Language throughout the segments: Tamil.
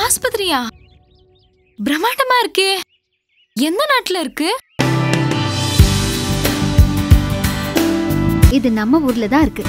ஆஸ்பத்திரியா பிரம்மாண்டமா இருக்கே எந்த நாட்டுல இருக்கு இது நம்ம ஊர்ல தான் இருக்கு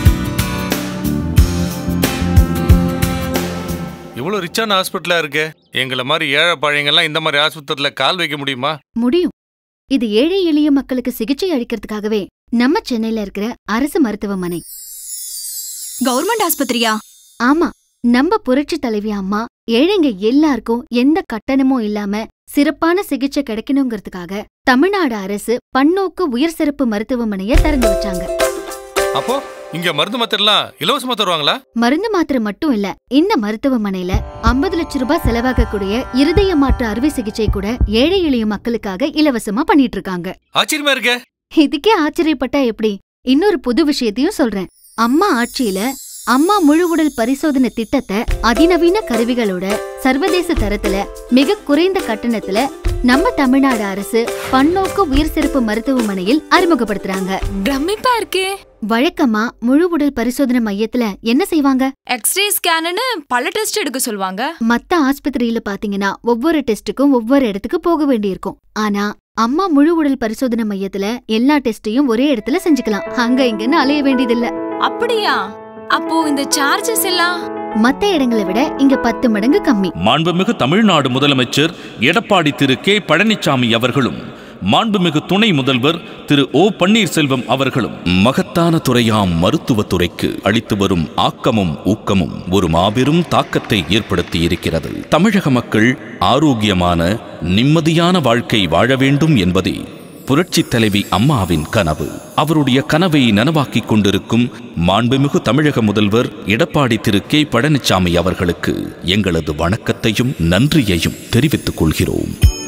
இவ்வளோ ரிச்சான ஹாஸ்பிட்டலா இருக்கு எங்களை மாதிரி ஏழை பழையங்கள்லாம் இந்த மாதிரி ஆஸ்பத்திரியில கால் வைக்க முடியுமா முடியும் இது ஏழை எளிய மக்களுக்கு சிகிச்சை அளிக்கிறதுக்காகவே நம்ம சென்னையில இருக்கிற அரசு மருத்துவமனை கவர்மெண்ட் ஆஸ்பத்திரியா ஆமா நம்ம புரட்சி தலைவி அம்மா ஏழைங்க எல்லாருக்கும் எந்த கட்டணமும் இல்லாம சிறப்பான சிகிச்சை கிடைக்கணுங்கிறதுக்காக தமிழ்நாடு அரசு பன்னோக்கு உயர் சிறப்பு மருத்துவமனைய திறந்து வச்சாங்க அப்போ இங்க மருந்து மாத்திரலாம் இலவசமா தருவாங்களா மருந்து மாத்திரை மட்டும் இல்ல இந்த மருத்துவமனையில 50 லட்சம் ரூபாய் செலவாகக்கூடிய இருதய மாற்று அறுவை சிகிச்சை கூட ஏழை எளிய மக்களுக்காக இலவசமா பண்ணிட்டு இருக்காங்க ஆச்சரியமா இருக்கே இதுக்கே ஆச்சரியப்பட்டா எப்படி இன்னொரு புது விஷயத்தையும் சொல்றேன் அம்மா ஆட்சியில அம்மா முழு உடல் பரிசோதனை திட்டத்தை அதிநவீன கருவிகளோட சர்வதேச தரத்துல மிக குறைந்த கட்டணத்துல நம்ம தமிழ்நாடு அரசு பன்னோக்கு உயர் சிறப்பு மருத்துவமனையில் அறிமுகப்படுத்துறாங்க பிரமிப்பா இருக்கே வழக்கமா முழு உடல் பரிசோதனை மையத்துல என்ன செய்வாங்க எக்ஸ்ரே ஸ்கேனுன்னு பல டெஸ்ட் எடுக்க சொல்லுவாங்க மத்த ஆஸ்பத்திரியில பாத்தீங்கன்னா ஒவ்வொரு டெஸ்ட்டுக்கும் ஒவ்வொரு இடத்துக்கு போக வேண்டியிருக்கும் ஆனா அம்மா முழு உடல் பரிசோதனை மையத்துல எல்லா டெஸ்டையும் ஒரே இடத்துல செஞ்சுக்கலாம் அங்க இங்கன்னு அலைய வேண்டியதில்ல அப்படியா அப்போ இந்த சார்ஜஸ் எல்லாம் மத்த இடங்களை விட இங்க பத்து மடங்கு கம்மி மாண்புமிகு தமிழ்நாடு முதலமைச்சர் எடப்பாடி திரு கே பழனிசாமி அவர்களும் மாண்புமிகு துணை முதல்வர் திரு ஓ பன்னீர்செல்வம் அவர்களும் மகத்தான துறையாம் மருத்துவத் துறைக்கு அளித்து வரும் ஆக்கமும் ஊக்கமும் ஒரு மாபெரும் தாக்கத்தை ஏற்படுத்தி இருக்கிறது தமிழக மக்கள் ஆரோக்கியமான நிம்மதியான வாழ்க்கை வாழ வேண்டும் என்பதே புரட்சித் தலைவி அம்மாவின் கனவு அவருடைய கனவை நனவாக்கிக் கொண்டிருக்கும் மாண்புமிகு தமிழக முதல்வர் எடப்பாடி திரு கே பழனிசாமி அவர்களுக்கு எங்களது வணக்கத்தையும் நன்றியையும் தெரிவித்துக் கொள்கிறோம்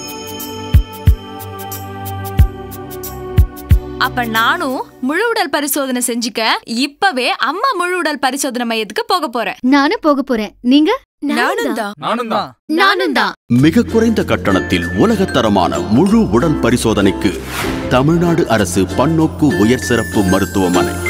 அப்ப நானும் முழு உடல் பரிசோதனை செஞ்சுக்க இப்பவே அம்மா முழு உடல் பரிசோதனை மையத்துக்கு போக போறேன் நானும் போக போறேன் நீங்க நானும் தான் நானும் தான் நானும் தான் மிக குறைந்த கட்டணத்தில் உலகத்தரமான முழு உடல் பரிசோதனைக்கு தமிழ்நாடு அரசு பன்னோக்கு உயர் சிறப்பு மருத்துவமனை